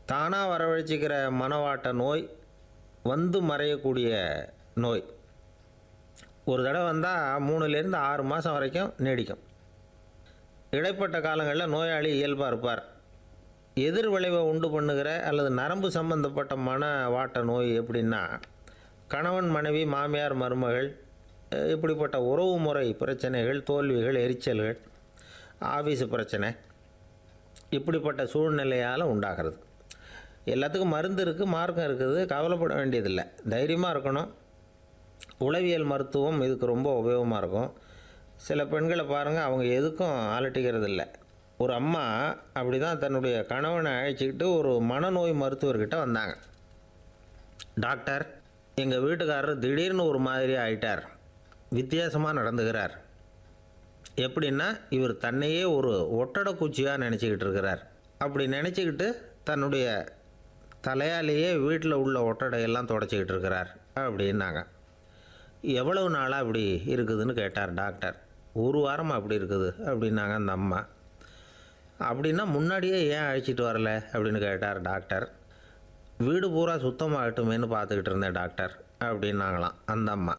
தானாக வரவழைச்சிக்கிற மனவாட்ட நோய் வந்து மறையக்கூடிய நோய் ஒரு தடவை வந்தால் மூணுலேருந்து ஆறு மாதம் வரைக்கும் நீடிக்கும் இடைப்பட்ட காலங்களில் நோயாளி இயல்பாக இருப்பார் எதிர் விளைவை உண்டு பண்ணுகிற அல்லது நரம்பு சம்பந்தப்பட்ட மன வாட்ட நோய் எப்படின்னா கணவன் மனைவி மாமியார் மருமகள் அஹ் இப்படிப்பட்ட உறவு முறை பிரச்சனைகள் தோல்விகள் எரிச்சல்கள் ஆஃபீஸு பிரச்சனை இப்படிப்பட்ட சூழ்நிலையால் உண்டாகிறது எல்லாத்துக்கும் மருந்து இருக்குது மார்க்கம் இருக்குது கவலைப்பட வேண்டியதில்லை தைரியமாக இருக்கணும் உளவியல் மருத்துவம் இதுக்கு ரொம்ப உபயோகமாக இருக்கும் சில பெண்களை பாருங்கள் அவங்க எதுக்கும் அலட்டிக்கிறது இல்லை ஒரு அம்மா அப்படி தான் தன்னுடைய கணவனை அழைச்சிக்கிட்டு ஒரு மனநோய் மருத்துவர்கிட்ட வந்தாங்க டாக்டர் எங்கள் வீட்டுக்காரர் திடீர்னு ஒரு மாதிரி ஆயிட்டார் வித்தியாசமாக நடந்துக்கிறார் எப்படின்னா இவர் தன்னையே ஒரு ஒட்டடை குச்சியாக நினச்சிக்கிட்டு இருக்கிறார் அப்படி நினச்சிக்கிட்டு தன்னுடைய தலையாலேயே வீட்டில் உள்ள ஒட்டடையெல்லாம் தொடச்சிக்கிட்டு இருக்கிறார் அப்படின்னாங்க எவ்வளவு நாளாக அப்படி இருக்குதுன்னு கேட்டார் டாக்டர் ஒரு வாரமாக அப்படி இருக்குது அப்படின்னாங்க அந்த அம்மா அப்படின்னா முன்னாடியே ஏன் அழைச்சிட்டு வரல அப்படின்னு கேட்டார் டாக்டர் வீடு பூரா சுத்தமாகட்டுமேன்னு பார்த்துக்கிட்டு இருந்தேன் டாக்டர் அப்படின்னாங்களாம் அந்த அம்மா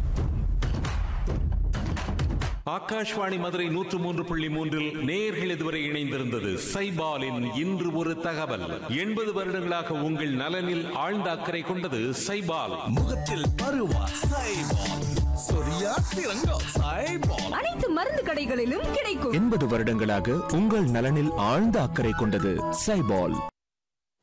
ஆகாஷ்வாணி மதுரை நூற்று மூன்று புள்ளி மூன்றில் நேர்கள் இதுவரை இணைந்திருந்தது சைபாலின் இன்று ஒரு தகவல் எண்பது வருடங்களாக உங்கள் நலனில் ஆழ்ந்த அக்கறை கொண்டது சைபால் முகத்தில் பருவா சைபால் சொரியா சிறங்கோ சைபால் அனைத்து மருந்து கடைகளிலும் கிடைக்கும் எண்பது வருடங்களாக உங்கள் நலனில் ஆழ்ந்த அக்கறை கொண்டது சைபால்